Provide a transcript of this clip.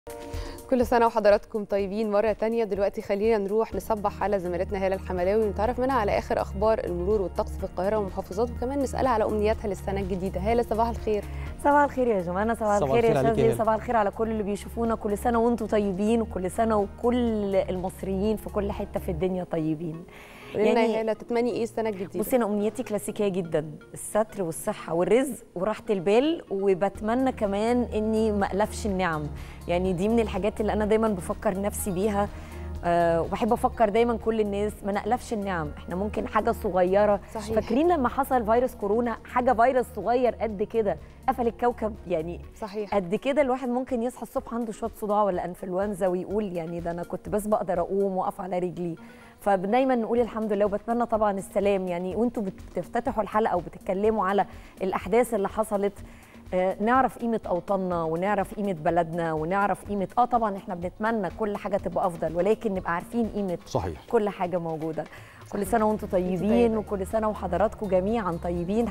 كل سنة وحضراتكم طيبين مرة تانية دلوقتي خلينا نروح نصبح على زميلتنا هالة الحملاوي ونتعرف منها على آخر أخبار المرور والطقس في القاهرة والمحافظات وكمان نسألها على أمنياتها للسنة الجديدة هالة صباح الخير صباح الخير يا جماعه صباح صباح الخير يا الخير عليك يا شاذلي هلا. صباح الخير على كل اللي بيشوفونا كل سنه وانتم طيبين وكل سنه وكل المصريين في كل حته في الدنيا طيبين قولي لنا يعني- يا هالة تتمني إيه السنة الجديدة؟ بصي انا امنيتي كلاسيكيه جدا الستر والصحه والرزق وراحه البال وبتمنى كمان اني ما الفش النعم يعني دي من الحاجات اللي انا دايما بفكر نفسي بيها أه وبحب افكر دايما كل الناس ما نقلفش النعم احنا ممكن حاجه صغيره صحيح. فاكرين لما حصل فيروس كورونا حاجه فيروس صغير قد كده قفل الكوكب يعني صحيح قد كده الواحد ممكن يصحى الصبح عنده شويه صداع ولا انفلونزا ويقول يعني ده انا كنت بس بقدر اقوم واقف على رجلي فدايما نقول الحمد لله وبتمنى طبعا السلام يعني وانتوا بتفتتحوا الحلقه وبتتكلموا على الاحداث اللي حصلت آه، نعرف قيمة أوطاننا ونعرف قيمة بلدنا ونعرف قيمة اه طبعا احنا بنتمنى كل حاجة تبقى أفضل ولكن نبقى عارفين قيمة صحيح كل حاجة موجودة كل سنة وانتم طيبة. طيبين وكل سنة وحضراتكم جميعا طيبين